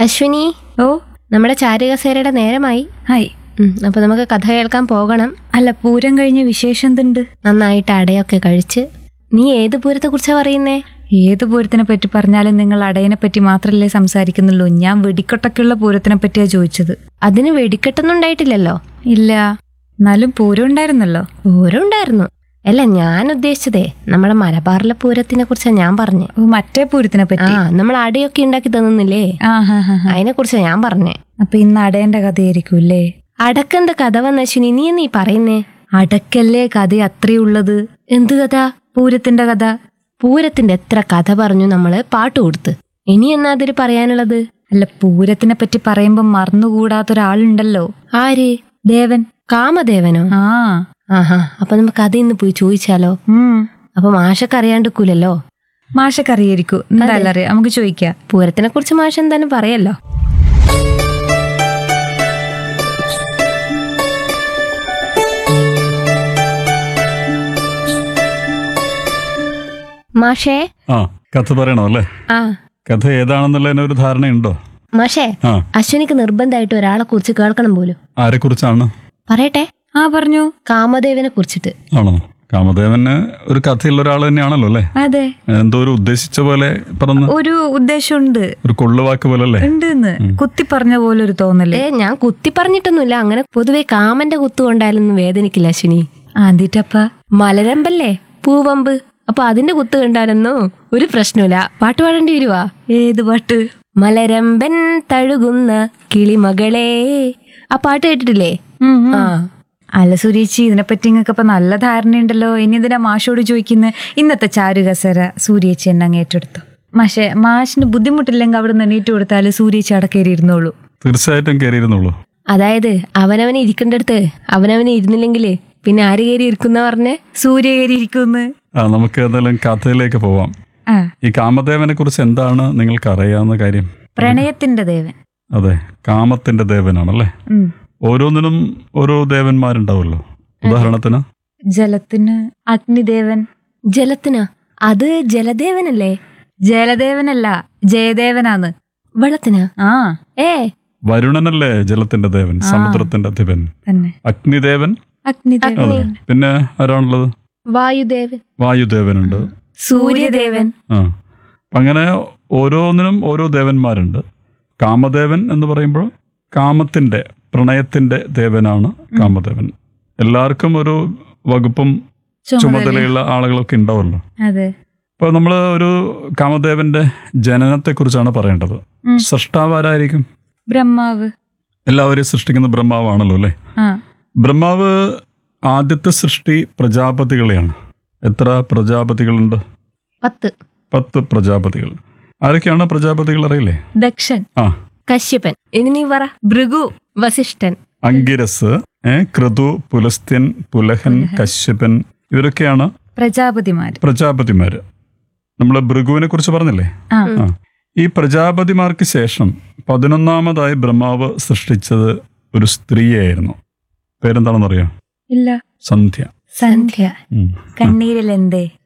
അശ്വിനി ഓ നമ്മുടെ ചാരുകസേരയുടെ നേരമായി ഹായ് ഉം, അപ്പൊ നമുക്ക് കഥ കേൾക്കാൻ പോകണം അല്ല പൂരം കഴിഞ്ഞ വിശേഷം എന്തുണ്ട് നന്നായിട്ട് അടയൊക്കെ കഴിച്ച് നീ ഏത് പൂരത്തെ കുറിച്ചാ പറയുന്നേ ഏത് പൂരത്തിനെ പറ്റി പറഞ്ഞാലും നിങ്ങൾ അടയനെ പറ്റി മാത്രമല്ലേ സംസാരിക്കുന്നുള്ളൂ ഞാൻ വെടിക്കൊട്ടൊക്കെയുള്ള പൂരത്തിനെ പറ്റിയാ ചോദിച്ചത് അതിന് വെടിക്കെട്ടൊന്നും ഉണ്ടായിട്ടില്ലല്ലോ ഇല്ല എന്നാലും പൂരം ഉണ്ടായിരുന്നല്ലോ പൂരം ഉണ്ടായിരുന്നു അല്ല ഞാൻ ഉദ്ദേശിച്ചതേ നമ്മുടെ മലബാറിലെ പൂരത്തിനെ കുറിച്ചാ ഞാൻ പറഞ്ഞേ ഓ മറ്റേ പൂരത്തിനെ ആ പറ്റി നമ്മൾ അടയൊക്കെ ഉണ്ടാക്കി തന്നില്ലേ ആ ഹാ ഹാ ഹാ അതിനെ കുറിച്ചാ ഞാൻ പറഞ്ഞേ അപ്പൊ ഇന്ന് അടയന്റെ കഥയായിരിക്കും അല്ലേ അടക്കെന്ത് കഥ വന്ന അശ്വിനി നീ നീ പറയുന്നേ അടക്കല്ലേ കഥ അത്രയുള്ളത് എന്ത് കഥ പൂരത്തിന്റെ കഥ പൂരത്തിന്റെ എത്ര കഥ പറഞ്ഞു നമ്മള് പാട്ട് കൊടുത്ത് ഇനി എന്നാ അതിൽ പറയാനുള്ളത് അല്ല പൂരത്തിനെ പറ്റി പറയുമ്പോ മറന്നുകൂടാത്ത ഒരാളുണ്ടല്ലോ ആര് ദേവൻ കാമദേവനോ ആ ആഹാ അപ്പൊ നമുക്ക് അത് ഇന്ന് പോയി ചോദിച്ചാലോ ഉം അപ്പൊ മാഷക്ക് അറിയാണ്ടിക്കൂലല്ലോ മാഷക്കറിയായിരിക്കും എന്തായാലും അറിയാം നമുക്ക് ചോദിക്കാം പൂരത്തിനെ കുറിച്ച് മാഷ എന്തായാലും പറയല്ലോ മാഷേ ആ കഥ പറയണോ അല്ലേ ആ കഥ ഏതാണെന്നുള്ളതിന് ഒരു ധാരണയുണ്ടോ മാഷേ ആ അശ്വിനിക്ക് നിർബന്ധമായിട്ട് ഒരാളെ കുറിച്ച് കേൾക്കണം പോലും ആരെക്കുറിച്ചാണ് പറയട്ടെ ആ പറഞ്ഞു കാമദേവനെ കുറിച്ചിട്ട് ആണോ കാമദേവന് ഒരു കഥയുള്ള ഒരാൾ തന്നെയാണല്ലോ അല്ലേ അതെ എന്തോ ഒരു ഉദ്ദേശിച്ച പോലെ പറഞ്ഞ ഒരു ഉദ്ദേശമുണ്ട് ഒരു കൊള്ളുവാക്ക് പോലെ അല്ലേ ഉണ്ട് കുത്തി പറഞ്ഞ പോലെ ഒരു തോന്നല് ഏ ഞാൻ കുത്തി പറഞ്ഞിട്ടൊന്നുമില്ല അങ്ങനെ പൊതുവെ കാമന്റെ കുത്തു കൊണ്ടായാലൊന്നും വേദനിക്കില്ല അശ്വിനി ആന്തിട്ടപ്പ മലരമ്പല്ലേ പൂവമ്പ് അപ്പൊ അതിന്റെ കുത്ത് കണ്ടാലൊന്നും ഒരു പ്രശ്നമില്ല പാട്ട് പാടേണ്ടി വരുവാ ഏത് പാട്ട് മലരമ്പൻ തഴുകുന്ന കിളിമകളെ ആ പാട്ട് കേട്ടിട്ടില്ലേ ഉം, ഉം. ആ അല്ല സുരേച്ചി ഇതിനെപ്പറ്റി നിങ്ങൾക്ക് ഇപ്പൊ നല്ല ധാരണയുണ്ടല്ലോ ഇനി ഇതിനാ മാഷോട് ചോദിക്കുന്നത് ഇന്നത്തെ ചാരുകസര സൂര്യേച്ചി എന്നെ അങ്ങ് ഏറ്റെടുത്തു മാഷെ മാഷിന് ബുദ്ധിമുട്ടില്ലെങ്കിൽ അവിടെ നിന്ന് എണീറ്റ് കൊടുത്താൽ സൂര്യേച്ചി അവിടെ കയറി ഇരുന്നോളൂ തീർച്ചയായിട്ടും കയറിയിരുന്നുള്ളൂ അതായത് അവനവനെ ഇരിക്കേണ്ടടുത്ത് അവനവനെ ഇരുന്നില്ലെങ്കില് പിന്നെ ആര് കയറി ഇരിക്കുന്ന പറഞ്ഞേ സൂര്യ കയറി ഇരിക്കുന്നു ആ നമുക്ക് ഏതായാലും കഥയിലേക്ക് പോവാം ആ ഈ കാമദേവനെ കുറിച്ച് എന്താണ് നിങ്ങൾക്ക് അറിയാവുന്ന കാര്യം പ്രണയത്തിന്റെ ദേവൻ അതെ കാമത്തിന്റെ ദേവനാണല്ലേ ഉം. ഓരോന്നിനും ഓരോ ദേവന്മാരുണ്ടാവുമല്ലോ ഉദാഹരണത്തിന് ജലത്തിന് അഗ്നിദേവൻ ജലത്തിനാ അത് ജലദേവനല്ലേ ജലദേവനല്ല ജയദേവനാന്ന് വെള്ളത്തിനാ ആ ഏ വരുണനല്ലേ ജലത്തിന്റെ ദേവൻ സമുദ്രത്തിന്റെ അധിപൻ തന്നെ അഗ്നിദേവൻ അഗ്നിദേവൻ അതെ പിന്നെ ആരാണുള്ളത് വായുദേവൻ വായുദേവനുണ്ട് സൂര്യദേവൻ ആ അപ്പം അങ്ങനെ ഓരോന്നിനും ഓരോ ദേവന്മാരുണ്ട് കാമദേവൻ എന്ന് പറയുമ്പോൾ കാമത്തിൻ്റെ പ്രണയത്തിൻ്റെ ദേവനാണ് കാമദേവൻ എല്ലാവർക്കും ഒരു വകുപ്പും ചുമതലയുള്ള ആളുകളൊക്കെ ഉണ്ടാവുമല്ലോ അതെ അപ്പോൾ നമ്മൾ ഒരു കാമദേവന്റെ ജനനത്തെക്കുറിച്ചാണ് പറയേണ്ടത് ഉം. സൃഷ്ടാവ് ആരായിരിക്കും ബ്രഹ്മാവ് എല്ലാവരെയും സൃഷ്ടിക്കുന്ന ബ്രഹ്മാവാണല്ലോ അല്ലേ ആ ബ്രഹ്മാവ് ആദ്യത്തെ സൃഷ്ടി പ്രജാപതികളെയാണ് എത്ര പ്രജാപതികളുണ്ട് പത്ത് പത്ത് പ്രജാപതികൾ ആരൊക്കെയാണ് പ്രജാപതികൾ അറിയില്ലേ ദക്ഷൻ ആ കശ്യപൻ ഇനി നീ പറ ഭൃഗു വസിഷ്ഠൻ അങ്കിരസ് ഏ ക്രതു പുലസ്ത്യൻ പുലഹൻ കശ്യപൻ ഇവരൊക്കെയാണ് പ്രജാപതിമാര് പ്രജാപതിമാര് നമ്മൾ ഭൃഗുവിനെ കുറിച്ച് പറഞ്ഞില്ലേ ആ ആ ഈ പ്രജാപതിമാർക്ക് ശേഷം പതിനൊന്നാമതായി ബ്രഹ്മാവ് സൃഷ്ടിച്ചത് ഒരു സ്ത്രീയായിരുന്നു പേരെന്താണെന്നറിയോ ഇല്ല സന്ധ്യ സന്ധ്യ ഉം. കണ്ണീരിൽ എന്തേ